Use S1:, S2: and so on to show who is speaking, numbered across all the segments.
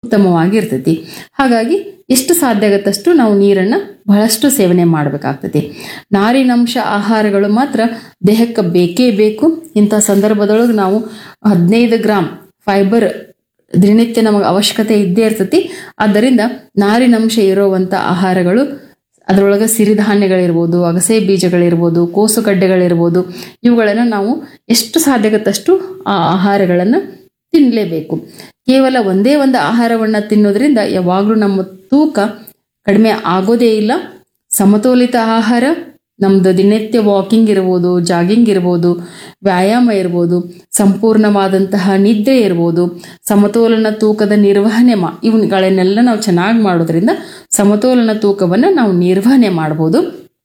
S1: ಉತ್ತಮವಾಗಿರ್ತೈತಿ ಹಾಗಾಗಿ ಎಷ್ಟು ಸಾಧ್ಯ ಆಗತ್ತಷ್ಟು ನಾವು ನೀರನ್ನು ಬಹಳಷ್ಟು ಸೇವನೆ ಮಾಡಬೇಕಾಗ್ತೈತಿ ನಾರಿನಂಶ ಆಹಾರಗಳು ಮಾತ್ರ ದೇಹಕ್ಕೆ ಬೇಕೇ ಬೇಕು ಇಂಥ ಸಂದರ್ಭದೊಳಗೆ ನಾವು ಹದಿನೈದು ಗ್ರಾಮ್ ಫೈಬರ್ ದಿನನಿತ್ಯ ನಮಗೆ ಅವಶ್ಯಕತೆ ಇದ್ದೇ ಇರ್ತೈತಿ ಆದ್ದರಿಂದ ನಾರಿನಂಶ ಇರುವಂಥ ಆಹಾರಗಳು ಅದರೊಳಗೆ ಸಿರಿಧಾನ್ಯಗಳಿರ್ಬೋದು ಅಗಸೆ ಬೀಜಗಳಿರ್ಬೋದು ಕೋಸುಗಡ್ಡೆಗಳಿರ್ಬೋದು ಇವುಗಳನ್ನು ನಾವು ಎಷ್ಟು ಸಾಧ್ಯಗತ್ತಷ್ಟು ಆ ಆಹಾರಗಳನ್ನು ತಿನ್ನಲೇಬೇಕು ಕೇವಲ ಒಂದೇ ಒಂದು ಆಹಾರವನ್ನು ತಿನ್ನೋದ್ರಿಂದ ಯಾವಾಗಲೂ ನಮ್ಮ ತೂಕ ಕಡಿಮೆ ಆಗೋದೇ ಇಲ್ಲ ಸಮತೋಲಿತ ಆಹಾರ ನಮ್ಮದು ದಿನನಿತ್ಯ ವಾಕಿಂಗ್ ಇರ್ಬೋದು ಜಾಗಿಂಗ್ ಇರ್ಬೋದು ವ್ಯಾಯಾಮ ಇರ್ಬೋದು ಸಂಪೂರ್ಣವಾದಂತಹ ನಿದ್ದೆ ಇರ್ಬೋದು ಸಮತೋಲನ ತೂಕದ ನಿರ್ವಹಣೆ ಮಾ ಇವುಗಳನ್ನೆಲ್ಲ ನಾವು ಚೆನ್ನಾಗಿ ಮಾಡೋದ್ರಿಂದ ಸಮತೋಲನ ತೂಕವನ್ನು ನಾವು ನಿರ್ವಹಣೆ ಮಾಡ್ಬೋದು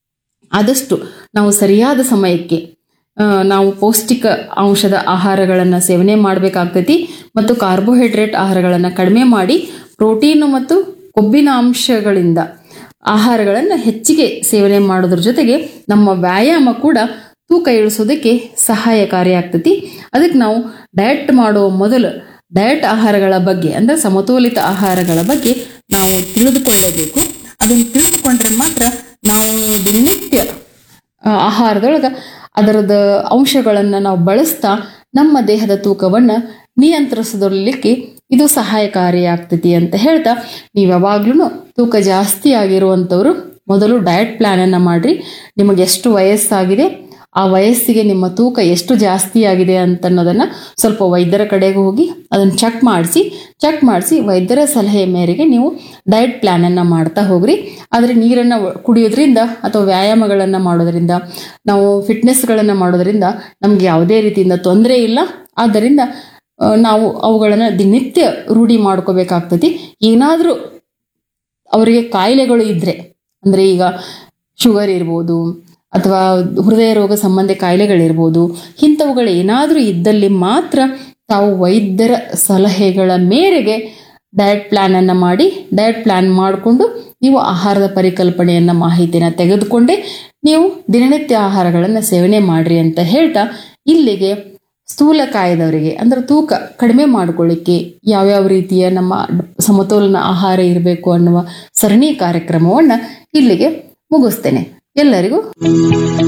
S1: ಆದಷ್ಟು ನಾವು ಸರಿಯಾದ ಸಮಯಕ್ಕೆ ಆ, ನಾವು ಪೌಷ್ಟಿಕ ಅಂಶದ ಆಹಾರಗಳನ್ನು ಸೇವನೆ ಮಾಡಬೇಕಾಗ್ತೈತಿ ಮತ್ತು ಕಾರ್ಬೋಹೈಡ್ರೇಟ್ ಆಹಾರಗಳನ್ನು ಕಡಿಮೆ ಮಾಡಿ ಪ್ರೋಟೀನು ಮತ್ತು ಕೊಬ್ಬಿನ ಅಂಶಗಳಿಂದ ಆಹಾರಗಳನ್ನು ಹೆಚ್ಚಿಗೆ ಸೇವನೆ ಮಾಡೋದ್ರ ಜೊತೆಗೆ ನಮ್ಮ ವ್ಯಾಯಾಮ ಕೂಡ ತೂಕ ಇಳಿಸೋದಕ್ಕೆ ಸಹಾಯಕಾರಿಯಾಗ್ತೈತಿ ಅದಕ್ಕೆ ನಾವು ಡಯಟ್ ಮಾಡುವ ಮೊದಲು ಡಯಟ್ ಆಹಾರಗಳ ಬಗ್ಗೆ ಅಂದರೆ ಸಮತೋಲಿತ ಆಹಾರಗಳ ಬಗ್ಗೆ ನಾವು ತಿಳಿದುಕೊಳ್ಳಬೇಕು ಅದನ್ನು ತಿಳಿದುಕೊಂಡ್ರೆ ಮಾತ್ರ ನಾವು ದಿನನಿತ್ಯ ಆ, ಆಹಾರದೊಳಗೆ ಅದರದ ಅಂಶಗಳನ್ನು ನಾವು ಬಳಸ್ತಾ ನಮ್ಮ ದೇಹದ ತೂಕವನ್ನು ನಿಯಂತ್ರಿಸಲಿಕ್ಕೆ ಇದು ಸಹಾಯಕಾರಿಯಾಗ್ತೈತಿ ಅಂತ ಹೇಳ್ತಾ ನೀವು ಯಾವಾಗ್ಲೂ ತೂಕ ಜಾಸ್ತಿ ಆಗಿರುವಂಥವ್ರು ಮೊದಲು ಡಯಟ್ ಪ್ಲ್ಯಾನನ್ನು ಮಾಡಿರಿ ನಿಮಗೆ ಎಷ್ಟು ವಯಸ್ಸಾಗಿದೆ ಆ ವಯಸ್ಸಿಗೆ ನಿಮ್ಮ ತೂಕ ಎಷ್ಟು ಜಾಸ್ತಿ ಆಗಿದೆ ಅಂತ ಅನ್ನೋದನ್ನು ಸ್ವಲ್ಪ ವೈದ್ಯರ ಕಡೆಗೆ ಹೋಗಿ ಅದನ್ನು ಚೆಕ್ ಮಾಡಿಸಿ ಚೆಕ್ ಮಾಡಿಸಿ ವೈದ್ಯರ ಸಲಹೆ ಮೇರೆಗೆ ನೀವು ಡಯಟ್ ಪ್ಲ್ಯಾನನ್ನು ಮಾಡ್ತಾ ಹೋಗ್ರಿ ಆದರೆ ನೀರನ್ನು ಕುಡಿಯೋದ್ರಿಂದ ಅಥವಾ ವ್ಯಾಯಾಮಗಳನ್ನು ಮಾಡೋದ್ರಿಂದ ನಾವು ಫಿಟ್ನೆಸ್ಗಳನ್ನು ಮಾಡೋದ್ರಿಂದ ನಮಗೆ ಯಾವುದೇ ರೀತಿಯಿಂದ ತೊಂದರೆ ಇಲ್ಲ ಆದ್ದರಿಂದ ಆ, ನಾವು ಅವುಗಳನ್ನು ದಿನನಿತ್ಯ ರೂಢಿ ಮಾಡ್ಕೋಬೇಕಾಗ್ತೈತಿ ಏನಾದರೂ ಅವರಿಗೆ ಕಾಯಿಲೆಗಳು ಇದ್ದರೆ ಅಂದರೆ ಈಗ ಶುಗರ್ ಇರ್ಬೋದು ಅಥವಾ ಹೃದಯ ರೋಗ ಸಂಬಂಧಿ ಕಾಯಿಲೆಗಳಿರ್ಬೋದು ಇಂಥವುಗಳು ಏನಾದರೂ ಇದ್ದಲ್ಲಿ ಮಾತ್ರ ತಾವು ವೈದ್ಯರ ಸಲಹೆಗಳ ಮೇರೆಗೆ ಡಯಟ್ ಪ್ಲ್ಯಾನನ್ನು ಮಾಡಿ ಡಯಟ್ ಪ್ಲ್ಯಾನ್ ಮಾಡಿಕೊಂಡು ನೀವು ಆಹಾರದ ಪರಿಕಲ್ಪನೆಯನ್ನು ಮಾಹಿತಿನ ತೆಗೆದುಕೊಂಡೇ ನೀವು ದಿನನಿತ್ಯ ಆಹಾರಗಳನ್ನು ಸೇವನೆ ಮಾಡಿರಿ ಅಂತ ಹೇಳ್ತಾ ಇಲ್ಲಿಗೆ ಸ್ಥೂಲಕಾಯದವರಿಗೆ ಅಂದ್ರೆ ತೂಕ ಕಡಿಮೆ ಮಾಡ್ಕೊಳ್ಳಿಕ್ಕೆ ಯಾವ್ಯಾವ ರೀತಿಯ ನಮ್ಮ ಸಮತೋಲನ ಆಹಾರ ಇರಬೇಕು ಅನ್ನುವ ಸರಣಿ ಕಾರ್ಯಕ್ರಮವನ್ನು ಇಲ್ಲಿಗೆ ಮುಗಿಸ್ತೇನೆ ಎಲ್ಲರಿಗೂ